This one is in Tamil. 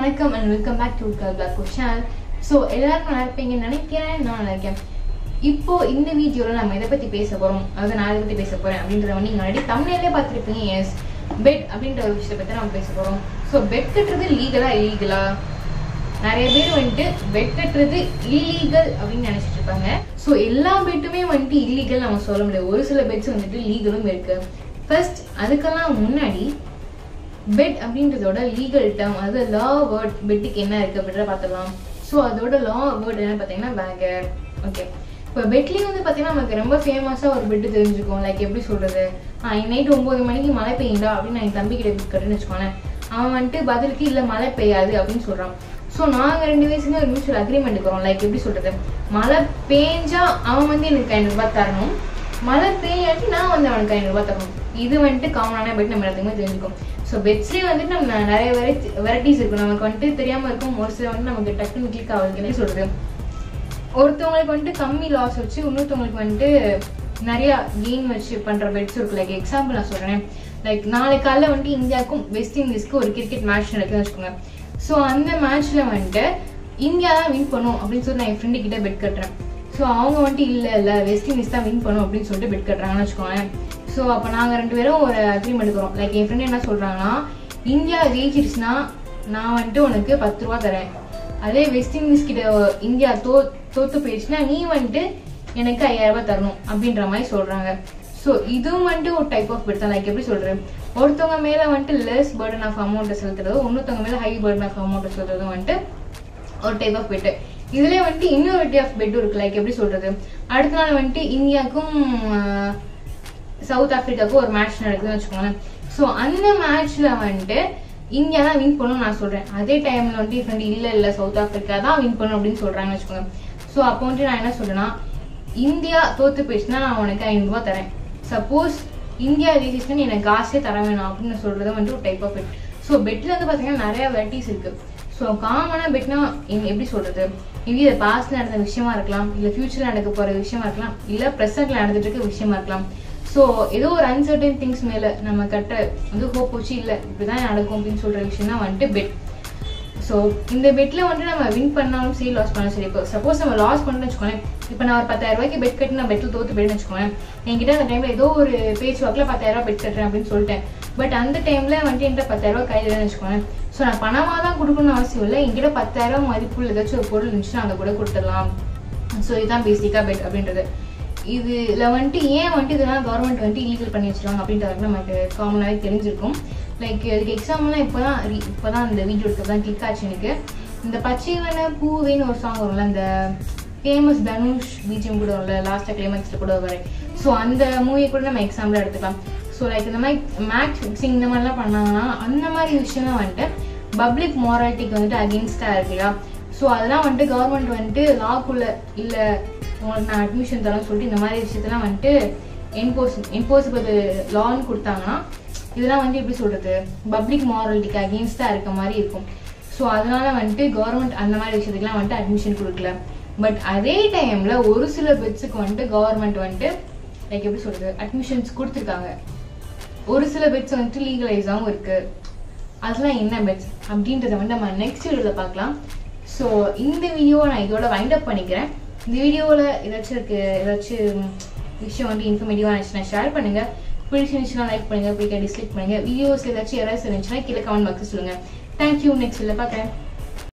வணக்கம் and welcome back to black channel so எல்லாரும் நல்லா இருப்பீங்கன்னு நினைக்கிறேன் நான் நல்லா இருக்கேன் இப்போ இந்த வீடியோவில் நம்ம எதை பற்றி பேச போகிறோம் அதாவது நான் எதை பற்றி பேச போகிறேன் அப்படின்றத வந்து நீங்கள் ஆல்ரெடி தமிழ்லேயே பார்த்துருப்பீங்க எஸ் பெட் அப்படின்ற ஒரு விஷயத்தை பற்றி நம்ம பேச போகிறோம் ஸோ பெட் கட்டுறது லீகலா இல்லீகலா நிறைய பேர் வந்துட்டு பெட் கட்டுறது இல்லீகல் அப்படின்னு நினைச்சிட்டு இருப்பாங்க ஸோ எல்லா பெட்டுமே வந்துட்டு இல்லீகல் நம்ம சொல்ல முடியாது ஒரு சில பெட்ஸ் வந்துட்டு லீகலும் இருக்கு ஃபர்ஸ்ட் அதுக்கெல்லாம் முன்னாடி பெட் அப்படின்றதோட லீகல் டேர்ம் அது லா வேர்ட் பெட்டுக்கு என்ன இருக்கு அப்படின்றத பார்த்துக்கலாம் ஸோ அதோட லா வேர்ட் என்ன பார்த்தீங்கன்னா பேகர் ஓகே இப்போ பெட்லேயும் வந்து பார்த்தீங்கன்னா நமக்கு ரொம்ப ஃபேமஸாக ஒரு பெட்டு தெரிஞ்சுக்கும் லைக் எப்படி சொல்றது நைட் ஒம்பது மணிக்கு மழை பெய்யுண்டா அப்படின்னு நான் என் தம்பி கிட்ட கட்டுன்னு வச்சுக்கோனேன் அவன் வந்துட்டு பதிலுக்கு இல்லை மழை பெய்யாது அப்படின்னு சொல்கிறான் ஸோ நாங்கள் ரெண்டு வயசுல ஒரு மியூச்சுவல் அக்ரிமெண்ட் இருக்கிறோம் லைக் எப்படி சொல்றது மழை பேஞ்சா அவன் வந்து எனக்கு ஐநூறு ரூபாய் தரணும் மழை பெய்யாட்டி நான் வந்து அவனுக்கு ஐநூறு ரூபாய் தரணும் இது வந்துட்டு காமனான பெட் நம்ம எல்லாத்துக்குமே தெரிஞ்சுக்கும் ஸோ பெட்ஸ்லேயே வந்துட்டு நம்ம நிறைய வெரைட்டி வெரைட்டிஸ் இருக்கும் நமக்கு வந்துட்டு தெரியாமல் இருக்கும் ஒரு சில வந்து நமக்கு டக்குன்னு கிளிக் ஆகுது என்ன சொல்றது ஒருத்தவங்களுக்கு வந்துட்டு கம்மி லாஸ் வச்சு இன்னொருத்தவங்களுக்கு வந்துட்டு நிறைய கெயின் வச்சு பண்ற பெட்ஸ் இருக்கு லைக் எக்ஸாம்பிள் நான் சொல்றேன் லைக் நாளை காலைல வந்துட்டு இந்தியாவுக்கும் வெஸ்ட் இண்டீஸ்க்கு ஒரு கிரிக்கெட் மேட்ச் நடக்குதுன்னு வச்சுக்கோங்க ஸோ அந்த மேட்ச்ல வந்துட்டு இந்தியா தான் வின் பண்ணும் அப்படின்னு சொல்லி நான் என் ஃப்ரெண்டு கிட்ட பெட் கட்டுறேன் ஸோ அவங்க வந்துட்டு இல்லை இல்லை வெஸ்ட் இண்டீஸ் தான் வின் பண்ணும் அப்படின்னு சொல்லிட்டு பெட் கட்டுறாங்கன்னு வச்சுக்கோங்களேன் ஸோ அப்போ நாங்கள் ரெண்டு பேரும் ஒரு அக்ரிமெண்ட் இருக்கிறோம் லைக் என் ஃப்ரெண்டு என்ன சொல்றாங்கன்னா இந்தியா ஜெயிச்சிருச்சுன்னா நான் வந்துட்டு உனக்கு பத்து ரூபா தரேன் அதே வெஸ்ட் இண்டீஸ் கிட்ட இந்தியா தோ தோத்து போயிடுச்சுன்னா நீ வந்துட்டு எனக்கு ஐயாயிரம் ரூபாய் தரணும் அப்படின்ற மாதிரி சொல்றாங்க ஸோ இதுவும் வந்துட்டு ஒரு டைப் ஆஃப் பெட் தான் லைக் எப்படி சொல்றேன் ஒருத்தவங்க மேல வந்துட்டு லெஸ் பேர்டன் ஆஃப் அமௌண்ட்டை செலுத்துறதும் இன்னொருத்தவங்க மேல ஹை பேர்டன் ஆஃப் அமௌண்ட்டை செலுத்துறதும் வந்துட்டு ஒரு டைப் ஆஃப் பெட் இதுலயே வந்துட்டு இன்னொரு வெட்டி ஆஃப் பெட் இருக்கு லைக் எப்படி சொல்றது அடுத்த நாள் வந்துட்டு இந்தியாவுக்கும் ஆஹ், சவுத் ஆப்பிரிக்காவுக்கும் ஒரு மேட்ச் நடக்குதுன்னு வச்சுக்கோங்களேன் ஸோ அந்த மேட்ச்ல வந்துட்டு இந்தியா தான் வின் பண்ணணும் நான் சொல்றேன் அதே டைம்ல வந்துட்டு ஃப்ரெண்ட் இல்ல இல்ல சவுத் ஆப்பிரிக்கா தான் வின் பண்ணும் அப்படின்னு சொல்றாங்கன்னு வச்சுக்கோங்க ஸோ அப்போ வந்துட்டு நான் என்ன சொல்றேன்னா இந்தியா தோத்து போயிடுச்சுன்னா நான் உனக்கு ஐநூறு ரூபாய் தரேன் சப்போஸ் இந்தியா ஜெயிச்சிச்சுன்னா நீ எனக்கு காசே தர வேணாம் அப்படின்னு சொல்றது வந்துட்டு ஒரு டைப் ஆஃப் பெட் ஸோ பெட்ல வந்து பாத்தீங்கன்னா நிறைய வெரைட்டிஸ் இருக்கு ஸோ காமனா பெட்னா எப்படி சொல்றது மேபி இது பாஸ்ட் நடந்த விஷயமா இருக்கலாம் இல்ல ஃபியூச்சர்ல நடக்க போற விஷயமா இருக்கலாம் இல்ல ப்ரெசென்ட்ல நடந்துட்டு இருக்க விஷயமா இருக்கலாம் ஸோ ஏதோ ஒரு அன்சர்டன் திங்ஸ் மேல நம்ம கட்ட வந்து ஹோப் வச்சு இல்ல இப்படிதான் நடக்கும் அப்படின்னு சொல்ற விஷயம் தான் வந்துட்டு பெட் ஸோ இந்த பெட்ல வந்துட்டு நம்ம வின் பண்ணாலும் சரி லாஸ் பண்ணாலும் சரி இப்போ சப்போஸ் நம்ம லாஸ் பண்ணணும்னு வச்சுக்கோங்களேன் இப்போ நான் ஒரு பத்தாயிரம் ரூபாய்க்கு பெட் கட்டி நான் பெட்டில் தோத்து போயிடுன்னு வச்சுக்கோங்களேன் என்கிட்ட அந்த டைம்ல ஏதோ ஒரு பேச்சு வாக்கில் பத்தாயிரம் ரூபாய் பெட் கட்டுறேன் அப்படின்னு சொல்லிட்டேன் பட் அந்த டைம்ல வந்துட்டு என்கிட்ட பத்தாயிரம் ரூபாய் கையில் இல்லைன்னு வச்சுக்கோங்களேன் ஸோ நான் பணமாக தான் கொடுக்கணும்னு அவசியம் இல்லை என்கிட்ட பத்தாயிரம் ரூபாய் மதிப்புள்ள ஏதாச்சும் ஒரு பொருள் இருந்துச்சுன்னா அதை கூட கொடுத்துடலாம் ஸோ இதுதான் பேசிக்காக பெட் அப்படின்றது இதுல வந்துட்டு ஏன் வந்துட்டு இதெல்லாம் கவர்மெண்ட் வந்துட்டு இல்லீகல் பண்ணி வச்சிருக்காங்க அப்படின்றது நமக்கு காமனாகவே தெரிஞ்சிருக்கும் லைக் இதுக்கு எக்ஸாம்பிள்லாம் இப்போதான் re- இப்போதான் இந்த வீடியோ எடுக்கிறது தான் கிளிக் ஆச்சு எனக்கு இந்த பச்சைவன பூவேன்னு ஒரு சாங் வரும்ல அந்த ஃபேமஸ் தனுஷ் பிஜிஎம் கூட வரும்ல லாஸ்ட்டாக கிளைமேக்ஸில் கூட வர ஸோ அந்த மூவியை கூட நம்ம எக்ஸாம்பிளாக எடுத்துக்கலாம் ஸோ லைக் இந்த மாதிரி மேட்ச் ஃபிக்ஸிங் இந்த மாதிரிலாம் பண்ணாங்கன்னா அந்த மாதிரி விஷயம்லாம் வந்துட்டு பப்ளிக் மாராலிட்டிக்கு வந்துட்டு அகேன்ஸ்டாக இருக்கு இல்லையா ஸோ அதெல்லாம் வந்துட்டு கவர்மெண்ட் வந்துட்டு லாக்குள்ள இல்லை உங்களுக்கு நான் அட்மிஷன் தரேன் சொல்லிட்டு இந்த மாதிரி விஷயத்தெல்லாம் வந்துட்டு என்போஸ் என்போசிபிள் லான்னு கொடுத்தாங்கன்னா இதெல்லாம் வந்து எப்படி சொல்றது பப்ளிக் மாரலிட்டிக்கு அகேன்ஸ்டாக இருக்க மாதிரி இருக்கும் ஸோ அதனால வந்துட்டு கவர்மெண்ட் அந்த மாதிரி விஷயத்துக்குலாம் வந்துட்டு அட்மிஷன் கொடுக்கல பட் அதே டைம்ல ஒரு சில பெட்ஸுக்கு வந்துட்டு கவர்மெண்ட் வந்துட்டு லைக் எப்படி சொல்றது அட்மிஷன்ஸ் கொடுத்துருக்காங்க ஒரு சில பெட்ஸ் வந்துட்டு லீகலைஸாகவும் இருக்கு அதெல்லாம் என்ன பெட்ஸ் அப்படின்றத வந்து நம்ம நெக்ஸ்ட் வீடியோவில் பார்க்கலாம் ஸோ இந்த வீடியோவை நான் இதோட வைண்ட் அப் பண்ணிக்கிறேன் இந்த வீடியோவில் ஏதாச்சும் இருக்கு ஏதாச்சும் விஷயம் வந்து இன்ஃபர்மேட்டிவாக இருந்துச்சுன்னா ஷேர் பண்ணுங்க பிடிச்சிருந்துச்சுன்னா லைக் பண்ணுங்க பிடிக்க டிஸ்லைக் பண்ணுங்க வீடியோஸ் ஏதாச்சும் யாராவது இருந்துச்சுன்னா கீழே கமெண்ட் பாக்ஸ் சொல்லுங்க தேங்க்யூ நெக்ஸ்ட் வீடியோவில் பார்க்குறேன்